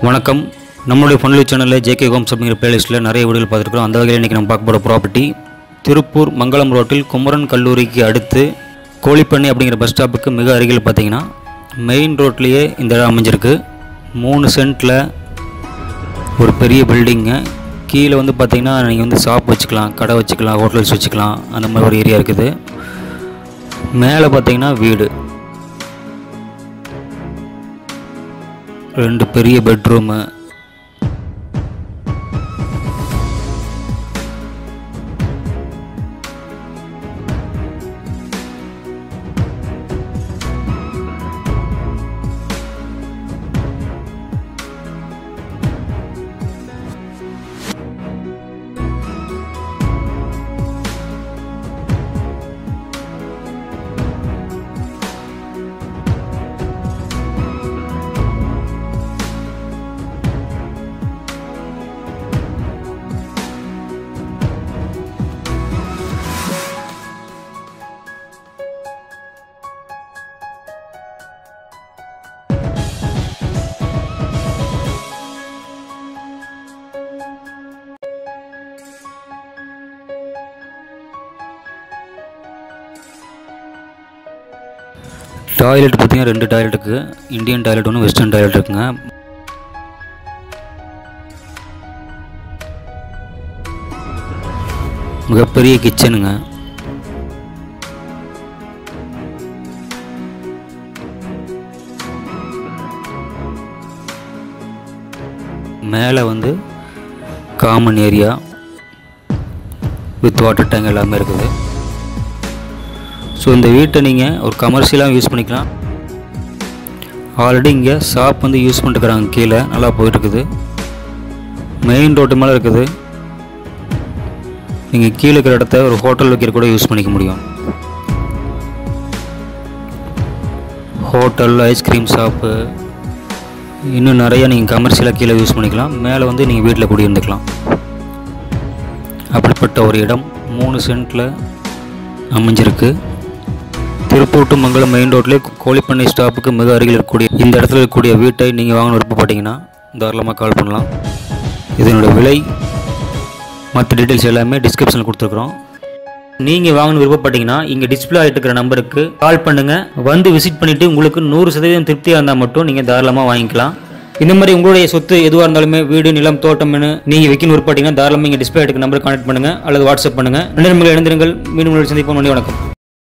வணக்கம் நம்மளுடைய ஃபன்லி சேனலில் ஜேகே ஹோம்ஸ் அப்படிங்கிற பிளேலிஸ்ட்டில் நிறைய வீடுகள் பார்த்துருக்குறோம் அந்த வகையில் இன்றைக்கி நம்ம பார்க்க போகிற ப்ராப்பர்ட்டி திருப்பூர் மங்களம் ரோட்டில் குமரன் கல்லூரிக்கு அடுத்து கோழிப்பண்ணை அப்படிங்கிற பஸ் ஸ்டாப்புக்கு மிக அருகில் பார்த்தீங்கன்னா மெயின் ரோட்லேயே இந்த இடம் அமைஞ்சிருக்கு மூணு சென்ட்டில் ஒரு பெரிய பில்டிங்கு கீழே வந்து பார்த்தீங்கன்னா நீங்கள் வந்து ஷாப் வச்சுக்கலாம் கடை வச்சுக்கலாம் ஹோட்டல்ஸ் வச்சுக்கலாம் அந்த மாதிரி ஒரு ஏரியா இருக்குது மேலே பார்த்தீங்கன்னா வீடு ரெண்டு பெரிய பெட்ரூமு டாய்லெட் பார்த்தீங்கன்னா ரெண்டு டாய்லெட் இருக்குது இந்தியன் டாய்லெட் ஒன்று வெஸ்டர்ன் டாய்லெட் இருக்குங்க மிகப்பெரிய கிச்சனுங்க மேலே வந்து common area with water tank எல்லாமே இருக்குது ஸோ இந்த வீட்டை நீங்கள் ஒரு கமர்ஷியலாக யூஸ் பண்ணிக்கலாம் ஆல்ரெடி இங்கே ஷாப் வந்து யூஸ் பண்ணிட்டுருக்குறாங்க கீழே நல்லா போயிட்டுருக்குது மெயின் ரோட்டு மேலே இருக்குது நீங்கள் கீழே இருக்கிற இடத்த ஒரு ஹோட்டல் வைக்கிற கூட யூஸ் பண்ணிக்க முடியும் ஹோட்டல் ஐஸ்கிரீம் ஷாப்பு இன்னும் நிறையா நீங்கள் கமர்ஷியலாக கீழே யூஸ் பண்ணிக்கலாம் மேலே வந்து நீங்கள் வீட்டில் குடியிருந்துக்கலாம் அப்படிப்பட்ட ஒரு இடம் மூணு சென்ட்டில் அமைஞ்சிருக்கு திருப்பூர் டு மங்கலம் மெயின் ரோட்லேயே கோழிப்பண்ணை ஸ்டாப்புக்கு மிக அருகில் இருக்கக்கூடிய இந்த இடத்துல இருக்கக்கூடிய வீட்டை நீங்கள் வாங்கணும் விருப்பப்பட்டீங்கன்னா தாராளமாக கால் பண்ணலாம் இதனுடைய விலை மற்ற டீட்டெயில்ஸ் எல்லாமே டிஸ்கிரிப்ஷனில் கொடுத்துருக்குறோம் நீங்கள் வாங்கணும் விருப்பப்பட்டீங்கன்னா இங்கே டிஸ்பிளே ஆகிட்டு இருக்கிற நம்பருக்கு கால் பண்ணுங்கள் வந்து விசிட் பண்ணிவிட்டு உங்களுக்கு நூறு சதவீதம் திருப்தியாக இருந்தால் மட்டும் நீங்கள் தாராளமாக வாங்கிக்கலாம் இந்த மாதிரி உங்களுடைய சொத்து எதுவாக இருந்தாலுமே வீடு நிலம் தோட்டம்னு நீங்கள் வைக்கணும் விருப்பப்பட்டீங்கன்னா தாராளமாக இங்கே டிஸ்பிளே ஆகிட்டு நம்பர் கான்டாக்ட் பண்ணுங்கள் அல்லது வாட்ஸ்அப் பண்ணுங்கள் நண்பர்கள் இணைந்திருங்கள் மீண்டும் உங்களை சந்திப்போம் நன்றி வணக்கம்